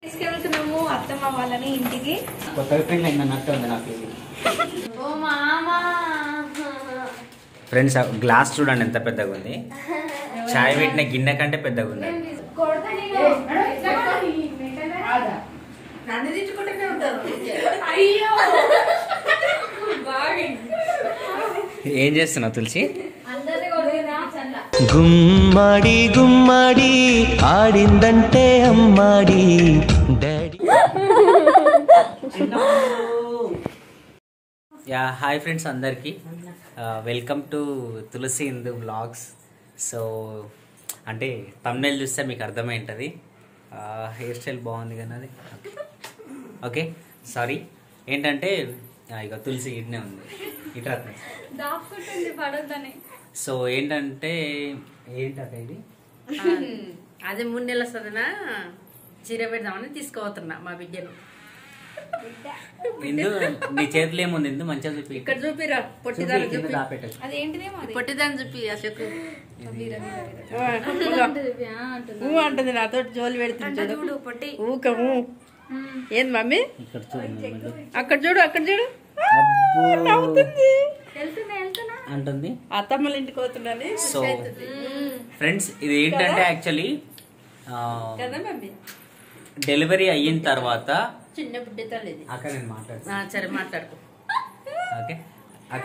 తీసుకెళ్తున్నాము అత్తమ్మ వాళ్ళని ఇంటికి కొత్తగా ఫ్రెండ్ అయింది అన్నట్టు ఉంది నాకు ఇది ఓ మామా ఫ్రెండ్స్ గ్లాస్ చూడండి ఎంత పెద్దగా ఉంది చాయ్ పెట్టిన గిన్నె కంటే పెద్దగా ఉంది కొడతా నేను. నన్ను తిట్టుకుంటూనే ఉంటారు అయ్యో బాగా ఏం చేస్తున్నావు తులసి అందరినీ కొడుతున్నా చల్ల గుమ్మడి గుమ్మడి ఆడిందంటే అమ్మాడి డాడీ యా హాయ్ ఫ్రెండ్స్ అందరికీ welcome to Tulasi Hindu blogs so అంటే తమ్నెల్ చూస్తే మీకు అర్థమైంటుంది హెయిర్ స్టైల్ బాగుంది కానీ అది ఓకే సారీ ఏంటంటే ఆ, ఇక తులసి ఇట్నే ఉంది ఇట్లా దాక్కుంటుంది పడొద్దని సో ఏంటంటే ఏంటంటే ఇది అదే మూడు నెలల సదన చీర పెడదామని తీసుకుపోతున్నా మా బిడ్డను ఇందు నీ చేతిలో ఏముంది ఇందు మంచిగా చూపి ఇక్కడ చూపిరా చూపి, పొట్టిదాన్ని కింద చూపి దాపెట్టచ్చు అది ఏంటిదేమో అది పొట్టిదాన్ని చూపి అశోక్ అంటుంది, ఆ, అంటుంది. ఊ అంటుంది నాతో జోలు పెడుతుంది చూడు పొట్టి ఊక ఊ ఏంది మమ్మీ ఇక్కడ చూడండి మళ్ళీ. అక్కడ చూడు అక్కడ చూడు అబ్బో నవ్వుతుంది వెళ్తున్నా వెళ్తున్నా అంటుంది అత్తమ్మల ఇంటికి పోతున్నాని సో ఫ్రెండ్స్ ఇది ఏంటంటే యాక్చువల్లీ కదా మమ్మీ డెలివరీ అయిన తర్వాత చిన్న బిడ్డ తల్లిది అక్క నేను మాట్లాడుతాను ఆ, సరే మాట్లాడుకో ఓకే అక్క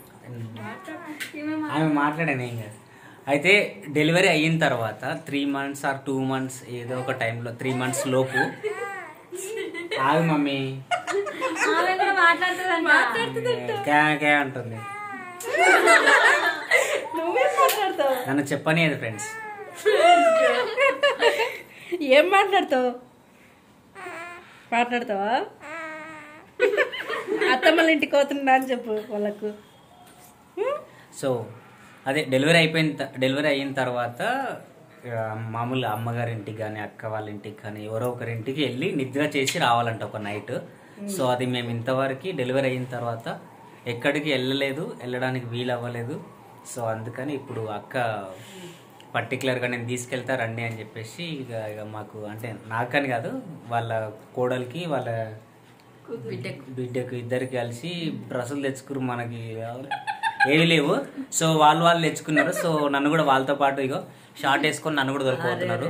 ఆమె మాట్లాడాను ఏం కాదు అయితే డెలివరీ అయిన తర్వాత three months or two months ఏదో ఒక టైంలో త్రీ మంత్స్ లోపు ఆగు మమ్మీ ఆమె కూడా మాట్లాడుతుందంట క్యా క్యా అంటుంది నువ్వేం మాట్లాడతావు నన్ను చెప్పలేదు ఫ్రెండ్స్ ఏం మాట్లాడతావు మాట్లాడతావా అత్తమ్మల ఇంటికి పోతున్నా అని చెప్పు వాళ్ళకు సో అదే డెలివరీ అయిపోయిన త- డెలివరీ అయిన తర్వాత ఆ, మామూలు అమ్మగారి ఇంటికి కానీ అక్క వాళ్ళ ఇంటికి కానీ ఎవరో ఒకరి ఇంటికి వెళ్ళి నిద్ర చేసి రావాలంట ఒక నైట్ సో అది మేము ఇంతవరకు డెలివరీ అయిన తర్వాత ఎక్కడికి వెళ్ళలేదు వెళ్ళడానికి వీలు అవ్వలేదు సో అందుకని ఇప్పుడు అక్క పర్టికులర్గా నేను తీసుకెళ్తా రండి అని చెప్పేసి ఇక ఇక మాకు అంటే నాకని కాదు వాళ్ళ కోడలికి వాళ్ళ బిడ్డకు బిడ్డకు ఇద్దరికి కలిసి డ్రెస్సులు తెచ్చుకురు మనకి ఏవి లేవు సో వాళ్ళు వాళ్ళు తెచ్చుకున్నారు సో నన్ను కూడా వాళ్ళతో పాటు ఇగో షార్ట్ వేసుకొని నన్ను కూడా దొరికిపోతున్నారు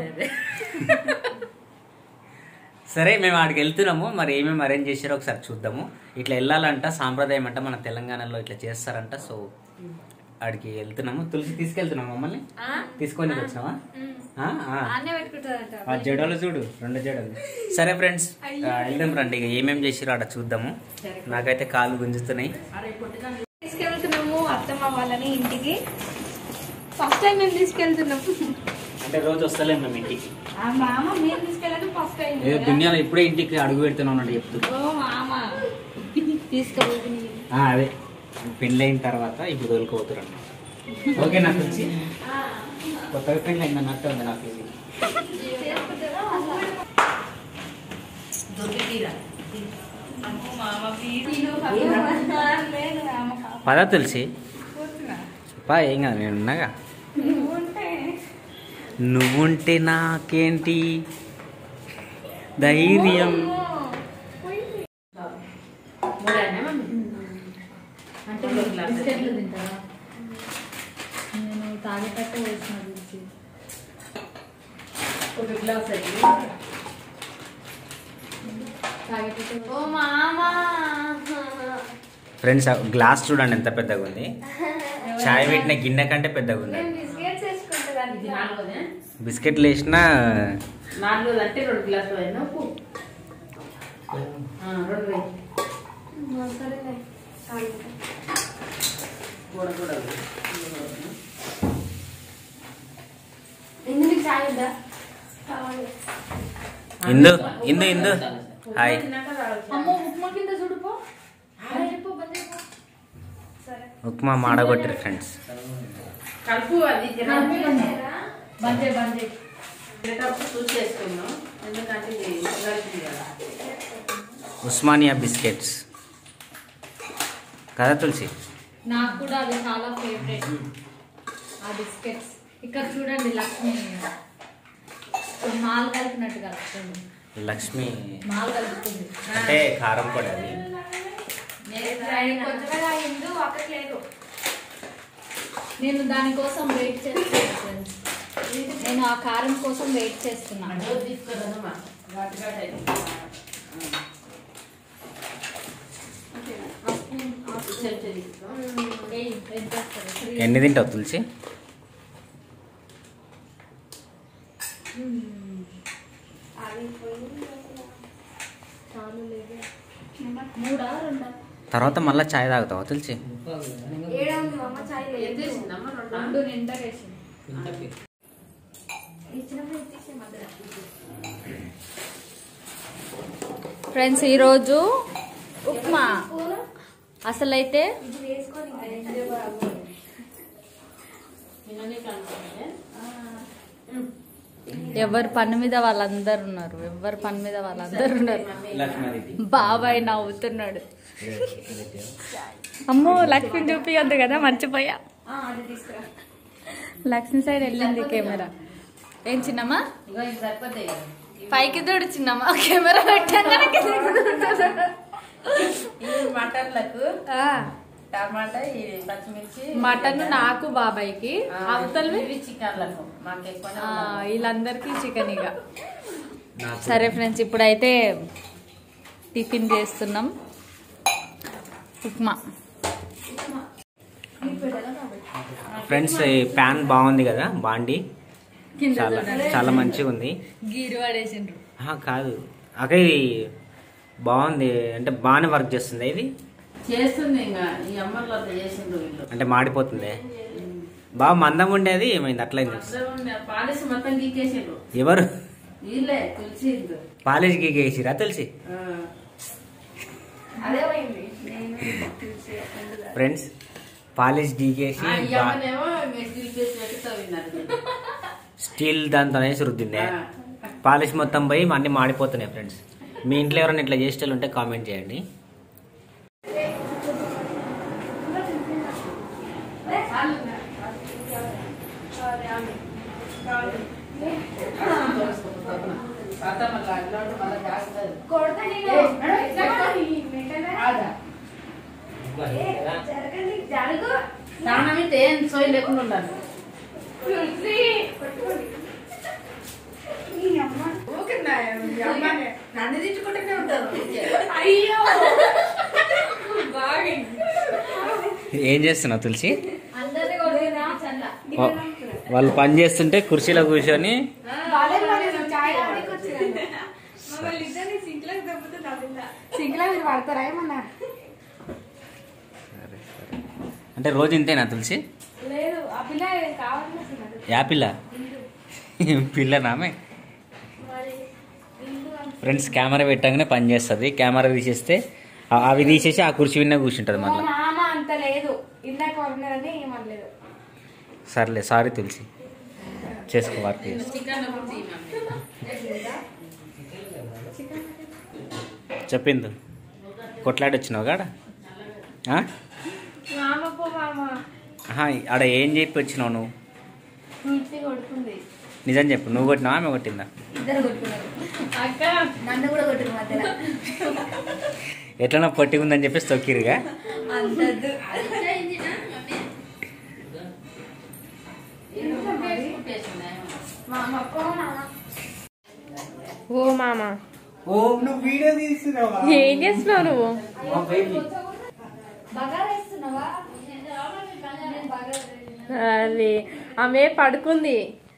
సరే మేము ఆడికి వెళ్తున్నాము మరి ఏమేమి అరేంజ్ చేసారో ఒకసారి చూద్దాము ఇట్లా వెళ్ళాలంట సాంప్రదాయం అంట మన తెలంగాణలో ఇట్లా చేస్తారంట సో ఆడికి వెళ్తున్నాము తులసి తీసుకెళ్తున్నాము మమ్మల్ని తీసుకొని వచ్చినావా ఆ, ఆ. అన్నే పెట్టుకుంటారంట ఆ జడలు చూడు రెండు జడలు సరే ఫ్రెండ్స్ వెళ్దాం రండి ఇక ఏమేం చేసిరో ఆడ చూద్దాము నాకైతే కాళ్ళు గుంజుతున్నాయి తీసుకెళ్తున్నాము అత్తమ్మ వాళ్ళని ఇంటికి ఫస్ట్ టైం మేము తీసుకెళ్తున్నాం అంటే రోజు వస్తలేము మేము ఇంటికి ఆ మామ మేము తీసుకెళ్ళడం ఫస్ట్ టైం ఏ దునియాలో ఇప్పుడే ఇంటికి అడుగు పెడుతున్నాం అన్నట్టు చెప్తూ ఓ మామ తీసుకెళ్తుంది ఆ, అదే పెళ్ళైన తర్వాత ఇప్పుడు తోలుకోతురు ఓకే నాకు వచ్చి కొత్తగా పెళ్ళి అయింది అన్నట్టు ఉంది నాకు ఇది పద తులసి పా ఏం కాదు నేను ఉన్నాగా నువ్వుంటే నాకేంటి ధైర్యం అంటే బిస్కెట్లు తింటారా నేను తాగేటట్టు వేసిన చూసి ఒక గ్లాస్ అయ్యి తాగేటట్టు ఓ మామా ఫ్రెండ్స్ గ్లాస్ చూడండి ఎంత పెద్దగా ఉంది చాయ్ పెట్టిన గిన్నె కంటే పెద్దగా ఉంది మేము బిస్కెట్స్ వేసుకుంటారు ఇది నాలుగోదే బిస్కెట్లు వేసిన నాలుగోది అంటే రెండు గ్లాసులు అయినా ఉప్పు ఆ, రెండు వేయి సరేలే కూడా కూడా వేయి. ఎందుకు చాయ్ వద్దా కావాలి ఇందు ఇందు ఇందు హాయ్ తిన్నాక రావాలి. అమ్మో ఉప్మా కింద చూడుపో బంద్ చెప్పు బంద్ చెప్పు సరే ఉప్మా మాడగొట్టారు ఫ్రెండ్స్ కలుపు అది తినాలి బంద్ చేయి బంద్ చేయి తినేటప్పుడు చూసి చేసుకున్నాం ఎందుకంటే ఇది ఉగాదికి కదా ఉస్మానియా బిస్కెట్స్ కదా తులసి నాకు కూడా అది చాలా ఫేవరెట్ ఆ బిస్కెట్స్ ఇక్కడ చూడండి లక్ష్మి మాల్ కలిపినట్టు కలుపుతుంది లక్ష్మి మాలు కలుపుతుంది అంటే కారం పొడి అది ఆయన కొంచెమే తాగిండు అక్కడికి లేదు నేను దానికోసం వెయిట్ చేస్తున్నాను ఫ్రెండ్స్ నేను ఆ కారం కోసం వెయిట్ చేస్తున్నాను తీసుకురాదమ్మా ఘాటు ఘాటు అయితే. చెంచా తీసుకో. ఏయ్, ఏం చేస్తారు? శ్రీ- ఎన్ని తింటావు తులసి చాలు లేదు మూడా రెండా తర్వాత మళ్ళీ చాయ్ తాగుతావా తులసి ఎంత వేసిందమ్మా? రెండా? రెండు నిండా వేసింది ఫ్రెండ్స్ ఈరోజు ఉప్మా అసలైతే తిననీకి అనుకుంటే. ఎవరి పని మీద వాళ్ళందరు ఉన్నారు ఎవరి పని మీద వాళ్ళందరు ఉన్నారు లక్ష్మి బాబాయ్ నవ్వుతున్నాడు అమ్మో లక్ష్మి చూపియొద్దు కదా మర్చిపోయా లక్ష్మి సైడ్ వెళ్ళింది కెమెరా ఏం చిన్నమ్మా ఇగో ఇది సరిపోతాయి కదా. పైకి దూడు చిన్నమ్మా కెమెరా పెట్టాను ఈ మటన్లకు టమాటా ఈ పచ్చిమిర్చి మటన్ నాకు బాబాయ్కి ఆ, అవతలవి ఇవి చికెన్లకు మాకు ఎక్కువ ఆ, వీళ్ళందరికీ చికెన్ ఇక సరే ఫ్రెండ్స్ ఇప్పుడైతే టిఫిన్ చేస్తున్నాం ఉప్మా ఫ్రెండ్స్ ఈ ప్యాన్ బాగుంది కదా బాండి కింద చాలా చూడండి. చాలా మంచిగా ఉంది గీరు పడేసిండ్రు ఆహా, కాదు అక్క ఇది బాగుంది అంటే బాగానే వర్క్ చేస్తుంది ఇది చేస్తుంది ఇంకా ఈ అమ్మలు అంత చేసిండ్రు వీళ్ళు అంటే మాడిపోతుంది బాగా మందం ఉండేది ఏమైంది అట్లయింది అసలు ఉండే పాలిస్ మొత్తం గీకేసిండ్రు ఎవరు వీళ్ళే తులసిండ్రు కాలేజ్ గీకేసిరా తెలిసి అదే పోయింది ఫ్రెండ్స్ పాలిష్ గీకేసి ఆ, ఈ అమ్మనేమో మెస్టీల్ పేస్ట్ పెట్టి తవ్వినారు స్టీల్ దాంతో వేసి రుద్దిందే ఆ. పాలిష్ మొత్తం పోయి అన్ని మాడిపోతున్నాయి ఫ్రెండ్స్ మీ ఇంట్లో ఎవరైనా ఇట్లా చేసేటోళ్ళు ఉంటే కామెంట్ చేయండి స్నానం అయితే ఏం సోయి లేకుండా ఉండాలి నన్ను తిట్టుకుంటూనే ఉంటారు ఏం చేస్తున్నావు తులసి అందరినీ కొడుతున్నా చల్ల వా- వాళ్ళు పని చేస్తుంటే కుర్చీలో కూర్చొని సింగిలా మీరు పడతారా ఏమన్నా అంటే రోజు ఇంతేనా తులసి లేదు ఆ పిల్ల కావాలనుకున్నాడు యాపిల్లా పిల్ల నామే ఫ్రెండ్స్ కెమెరా పెట్టగానే పని చేస్తుంది కెమెరా తీసేస్తే ఆ- అవి తీసేసి ఆ కుర్చీ విన్న కూర్చుంటుంది మా మళ్ళీ నాన్న అంత లేదు ఇందాక ఉన్నారని ఏమనలేదు సర్లే సారీ తులసి చేసుకో వర్క్ చేసుకో చికెన్ గురించి చెప్పింది కొట్లాడి వచ్చినావు కాడ ఆ? మామ పో మామ ఆహా, ఆడ ఏం చెప్పి వచ్చినావు నువ్వు తులసి కొడుతుంది నిజం చెప్పు నువ్వు కొట్టినావా ఆమె కొట్టిందా ఇద్దరు కొట్టుకున్నారు అక్క నన్ను కూడా కొట్టిన మధ్యలో ఎట్లనో పొట్టిగా ఉందని చెప్పేసి తొక్కిరుగా అంతద్దు మామ పో మామ ఓ మామ ఓ నువ్వు వీడియో తీస్తున్నావా ఏం చేస్తున్నావు నువ్వు బగారా వేస్తున్నావా నేను బగారా అది ఆమె పడుకుంది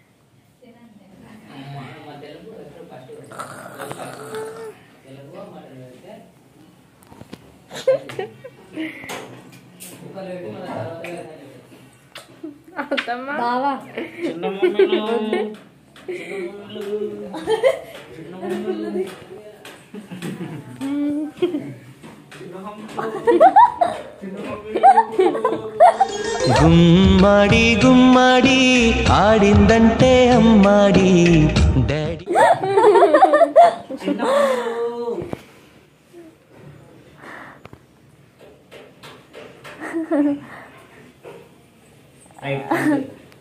అవుతమ్మా బావా గుమ్మడి గుమ్మడి ఆడిందంటే అమ్మాడి డాడీ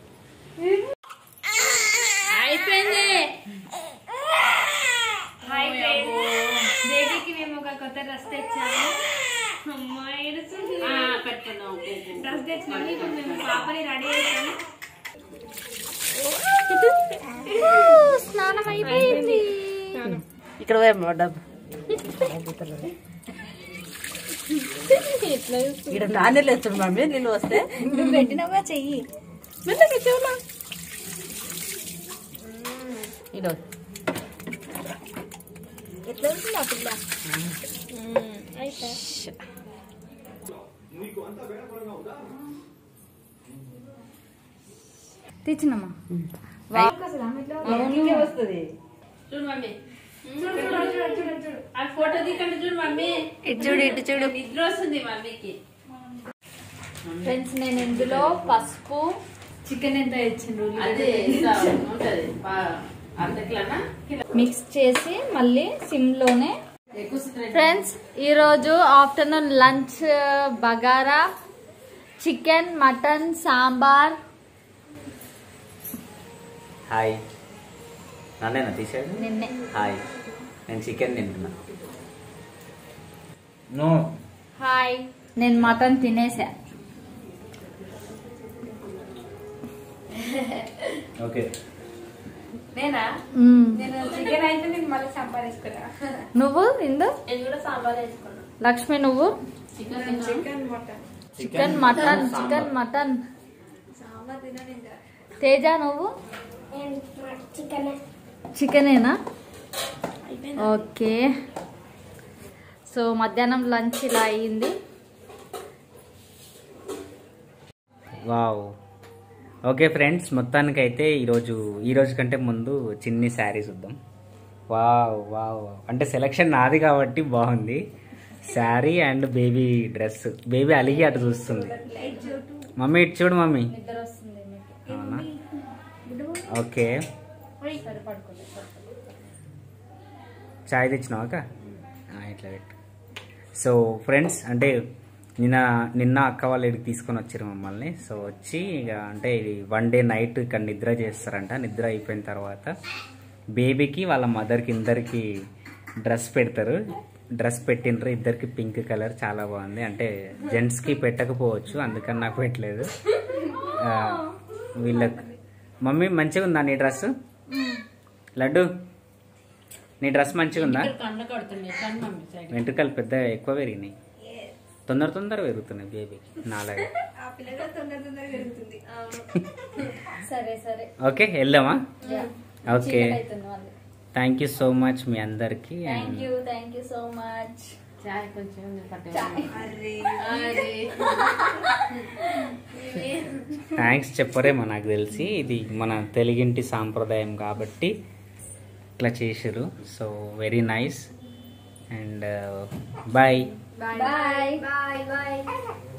అయిపోయింది కొత్త డ్రెస్ తెచ్చాము అమ్మా ఏడుస్తుంది డ్రెస్ తెచ్చినాము ఇప్పుడు మేము పాపని రెడీ చేస్తాము స్నానం అయిపోయింది ఇక్కడ పోయమ్మా డబ్బు ఇక్కడ నాణ్యలు వేస్తుంది మమ్మీ నీళ్ళు వస్తే నువ్వు పెట్టినవుగా చెయ్యి మెల్లగా చెవులా ఇదో ఎట్లా ఉంటుంది ఆ పిల్ల తెచ్చినమ్మా వస్తుంది చూడు మమ్మీ ఆ ఫోటో తీకండి చూడు మమ్మీ ఇటు చూడు ఇటు చూడు నిద్ర వస్తుంది మమ్మీకి ఫ్రెండ్స్ నేను ఇందులో పసుపు చికెన్ ఎంత ఇచ్చిండ్రు అదే ఇట్లా ఉంటది బా- అర్ధ కిలోనా కిలో మిక్స్ చేసి మళ్ళీ సిమ్ లోనే ఎక్కువ సుత్రే- ఫ్రెండ్స్ ఈరోజు afternoon lunch bagara chicken mutton sambar hi నన్నేనా తీసేది నిన్నే హాయ్ నేను చికెన్ తింటున్నా నో హాయ్ నేను మటన్ తినేసా ఓకే నేనా మ్మ్. నేను చికెన్ అయితే నేను మళ్ళీ సంపాదించుకున్నా నువ్వు ఇందు నేను కూడా సాంబార్ వేసుకున్నా లక్ష్మి నువ్వు chicken mutton chicken mutton chicken mutton sambar తినను ఇంకా తేజ నువ్వు చికెనేనా ఓకే సో మధ్యాహ్నం లంచ్ ఇలా అయ్యింది వావ్ ఓకే ఫ్రెండ్స్ మొత్తానికైతే ఈరోజు ఈ రోజు కంటే ముందు చిన్ని శారీ చూద్దాం వావ్ వావ్ వావ్. అంటే సెలెక్షన్ నాది కాబట్టి బాగుంది sari and baby dress baby అలిగి అటు చూస్తుంది మమ్మీ ఇటు చూడు మమ్మీ అవునా ఓకే చాయ్ తెచ్చినావా అక్క? ఆ, ఇట్లా పెట్టు సో ఫ్రెండ్స్ అంటే నిన్న నిన్న అక్క వాళ్ళు ఇక్కడికి తీసుకొని వచ్చారు మమ్మల్ని సో వచ్చి ఇక అంటే ఇది వన్ డే నైట్ ఇక్కడ నిద్ర చేస్తారంట నిద్ర అయిపోయిన తర్వాత బేబీకి వాళ్ళ మదర్కి ఇద్దరికి డ్రెస్ పెడతారు డ్రెస్ పెట్టిండ్రు ఇద్దరికి పింక్ కలర్ చాలా బాగుంది అంటే జెంట్స్కి పెట్టకపోవచ్చు అందుకని నాకు పెట్టలేదు ఆ, వీళ్ళకి మమ్మీ మంచిగా ఉందా నీ డ్రెస్ లడ్డు నీ డ్రెస్ మంచిగా ఉందా కళ్ళు కడుతున్నాయి కన్ను మమ్మీ సైడ్ వెంట్రుకలు పెద్ద ఎక్కువ పెరిగినాయి తొందర తొందర పెరుగుతున్నాయి బేబీకి నాలాగే ఆ పిల్లగా తొందర తొందరగా పెరుగుతుంది సరే సరే ఓకే వెళ్దామా ఓకే చీకటి అవుతుంది మళ్ళీ థ్యాంక్ యూ సో మచ్ మీ అందరికి thank you thank you so much చాయ్ కొంచెం పట్టే థ్యాంక్స్ చెప్పరేమో నాకు తెలిసి ఇది మన తెలుగింటి సాంప్రదాయం కాబట్టి ఇట్లా చేసారు so very nice and bye bye bye bye